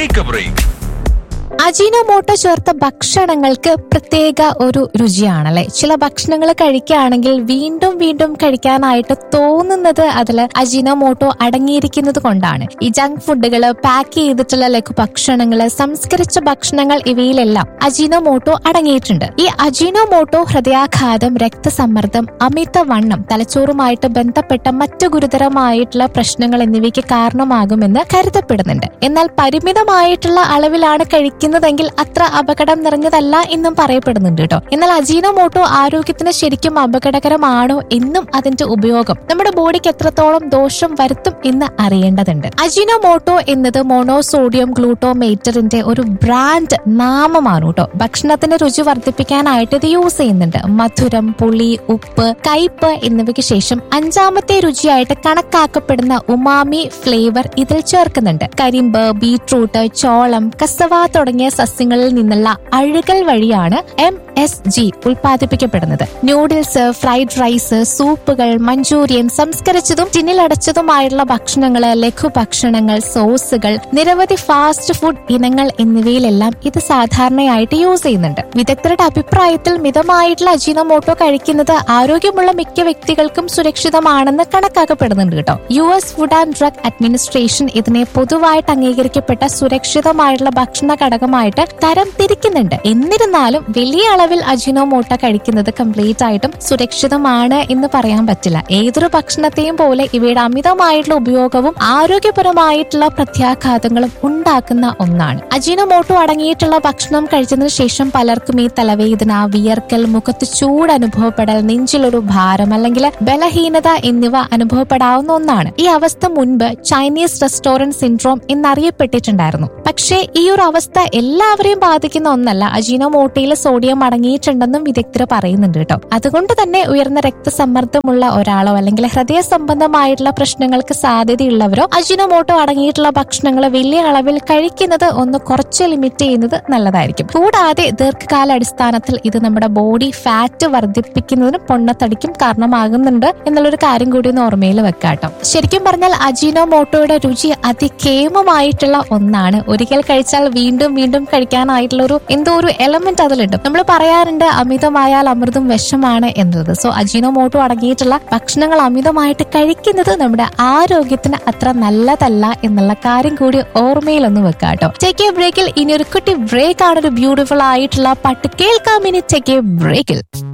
take A break അജീനോമോട്ടോ ചേർത്ത ഭക്ഷണങ്ങൾക്ക് പ്രത്യേക ഒരു രുചിയാണല്ലേ ചില ഭക്ഷണങ്ങൾ കഴിക്കുകയാണെങ്കിൽ വീണ്ടും വീണ്ടും കഴിക്കാനായിട്ട് തോന്നുന്നത് അതിൽ അജീനോമോട്ടോ അടങ്ങിയിരിക്കുന്നത് കൊണ്ടാണ് ഈ ജങ്ക് ഫുഡുകൾ പാക്ക് ചെയ്തിട്ടുള്ള ലഘു ഭക്ഷണങ്ങൾ സംസ്കരിച്ച ഭക്ഷണങ്ങൾ ഇവയിലെല്ലാം അജീനോമോട്ടോ അടങ്ങിയിട്ടുണ്ട് ഈ അജീനോമോട്ടോ ഹൃദയാഘാതം രക്തസമ്മർദ്ദം അമിതവണ്ണം തലച്ചോറുമായിട്ട് ബന്ധപ്പെട്ട മറ്റു ഗുരുതരമായിട്ടുള്ള പ്രശ്നങ്ങൾ എന്നിവയ്ക്ക് കാരണമാകുമെന്ന് കരുതപ്പെടുന്നുണ്ട് എന്നാൽ പരിമിതമായിട്ടുള്ള അളവിലാണ് കഴിക്കുന്നതെങ്കിൽ അത്ര അപകടം നിറഞ്ഞതല്ല എന്നും പറയപ്പെടുന്നുണ്ട് കേട്ടോ എന്നാൽ അജീനോമോട്ടോ ആരോഗ്യത്തിന് ശരിക്കും അപകടകരമാണോ എന്നും അതിന്റെ ഉപയോഗം നമ്മുടെ ബോഡിക്ക് എത്രത്തോളം ദോഷം വരുത്തും എന്ന് അറിയേണ്ടതുണ്ട് അജീനോമോട്ടോ എന്നത് മോണോസോഡിയം ഗ്ലൂട്ടോമേറ്ററിന്റെ ഒരു ബ്രാൻഡ് നാമമാണ് കേട്ടോ ഭക്ഷണത്തിന്റെ രുചി വർദ്ധിപ്പിക്കാനായിട്ട് ഇത് യൂസ് ചെയ്യുന്നുണ്ട് മധുരം പുളി ഉപ്പ് കയ്പ് എന്നിവയ്ക്ക് ശേഷം അഞ്ചാമത്തെ രുചിയായിട്ട് കണക്കാക്കപ്പെടുന്ന ഉമാമി ഫ്ലേവർ ഇതിൽ ചേർക്കുന്നുണ്ട് കരിമ്പ് ബീട്രൂട്ട് ചോളം കസവ തുടങ്ങിയ സസ്യങ്ങളിൽ നിന്നുള്ള അഴുകൽ വഴിയാണ് എം എസ് ജി ഉൽപ്പാദിപ്പിക്കപ്പെടുന്നത് നൂഡിൽസ് ഫ്രൈഡ് റൈസ് സൂപ്പുകൾ മഞ്ചൂരിയൻ സംസ്കരിച്ചതും ടിന്നിലടച്ചതുമായുള്ള ഭക്ഷണങ്ങൾ ലഘുഭക്ഷണങ്ങൾ സോസുകൾ നിരവധി ഫാസ്റ്റ് ഫുഡ് ഇനങ്ങൾ എന്നിവയിലെല്ലാം ഇത് സാധാരണയായിട്ട് യൂസ് ചെയ്യുന്നുണ്ട് വിദഗ്ധരുടെ അഭിപ്രായത്തിൽ മിതമായിട്ടുള്ള അജീനോമോട്ടോ കഴിക്കുന്നത് ആരോഗ്യമുള്ള മിക്ക വ്യക്തികൾക്കും സുരക്ഷിതമാണെന്ന് കണക്കാക്കപ്പെടുന്നുണ്ട് കേട്ടോ U S food and drug administration ഇതിനെ പൊതുവായിട്ട് അംഗീകരിക്കപ്പെട്ട സുരക്ഷിതമായിട്ടുള്ള ഭക്ഷണ ഘടകമായിട്ട് തരം തിരിക്കുന്നുണ്ട് എന്നിരുന്നാലും വലിയ അളവിൽ അജിനോമോട്ട കഴിക്കുന്നത് കംപ്ലീറ്റ് ആയിട്ടും സുരക്ഷിതമാണ് എന്ന് പറയാൻ പറ്റില്ല ഏതൊരു ഭക്ഷണത്തെയും പോലെ ഇവയുടെ അമിതമായിട്ടുള്ള ഉപയോഗവും ആരോഗ്യപരമായിട്ടുള്ള പ്രത്യാഘാതങ്ങളും ഉണ്ടാക്കുന്ന ഒന്നാണ് അജിനോമോട്ടോ അടങ്ങിയിട്ടുള്ള ഭക്ഷണം കഴിച്ചതിന് ശേഷം പലർക്കും ഈ തലവേദന വിയർക്കൽ മുഖത്ത് ചൂട് അനുഭവപ്പെടൽ നെഞ്ചിലൊരു ഭാരം അല്ലെങ്കിൽ ബലഹീനത എന്നിവ അനുഭവപ്പെടാവുന്ന ഒന്നാണ് ഈ അവസ്ഥ മുൻപ് ചൈനീസ് റെസ്റ്റോറന്റ് സിൻഡ്രോം എന്നറിയപ്പെട്ടിട്ടുണ്ടായിരുന്നു പക്ഷേ ഈ ഒരു അവസ്ഥ എല്ലാവരെയും ബാധിക്കുന്ന ഒന്നല്ല അജീനോമോട്ടയിൽ സോഡിയം അടങ്ങിയിട്ടുണ്ടെന്നും വിദഗ്ധർ പറയുന്നുണ്ട് കേട്ടോ അതുകൊണ്ട് തന്നെ ഉയർന്ന രക്തസമ്മർദ്ദമുള്ള ഒരാളോ അല്ലെങ്കിൽ ഹൃദയ സംബന്ധമായിട്ടുള്ള പ്രശ്നങ്ങൾക്ക് സാധ്യതയുള്ളവരോ അജിനോമോട്ടോ അടങ്ങിയിട്ടുള്ള ഭക്ഷണങ്ങൾ വലിയ അളവിൽ കഴിക്കുന്നത് ഒന്ന് കുറച്ച് ലിമിറ്റ് ചെയ്യുന്നത് നല്ലതായിരിക്കും കൂടാതെ ദീർഘകാല അടിസ്ഥാനത്തിൽ ഇത് നമ്മുടെ ബോഡി ഫാറ്റ് വർദ്ധിപ്പിക്കുന്നതിനും പൊണ്ണത്തടിക്കും കാരണമാകുന്നുണ്ട് എന്നുള്ളൊരു കാര്യം കൂടി ഒന്ന് ഓർമ്മയിൽ വെക്കാട്ടോ ശരിക്കും പറഞ്ഞാൽ അജിനോമോട്ടോയുടെ രുചി അതികേമമായിട്ടുള്ള ഒന്നാണ് ഒരിക്കൽ കഴിച്ചാൽ വീണ്ടും വീണ്ടും കഴിക്കാനായിട്ടുള്ള ഒരു എന്തോ ഒരു എലമെന്റ് അതിലുണ്ട് നമ്മൾ പറയാറുണ്ട് അമിതമായാൽ അമൃതും വിഷമാണ് എന്നുള്ളത് സോ അജിനോമോട്ടോ അടങ്ങിയിട്ടുള്ള ഭക്ഷണങ്ങൾ അമിതമായിട്ട് കഴിക്കുന്നത് നമ്മുടെ ആരോഗ്യത്തിന് അത്ര നല്ലതല്ല എന്നുള്ള കാര്യം കൂടി ഓർമ്മയിലൊന്ന് വെക്കാട്ടോ ടേക്ക് എ ബ്രേക്കിൽ ഇനി ഒരു കുട്ടി ബ്രേക്ക് ആണ് ഒരു ബ്യൂട്ടിഫുൾ ആയിട്ടുള്ള പാട്ട് കേൾക്കാം ഇനി ടേക്ക് എ ബ്രേക്കിൽ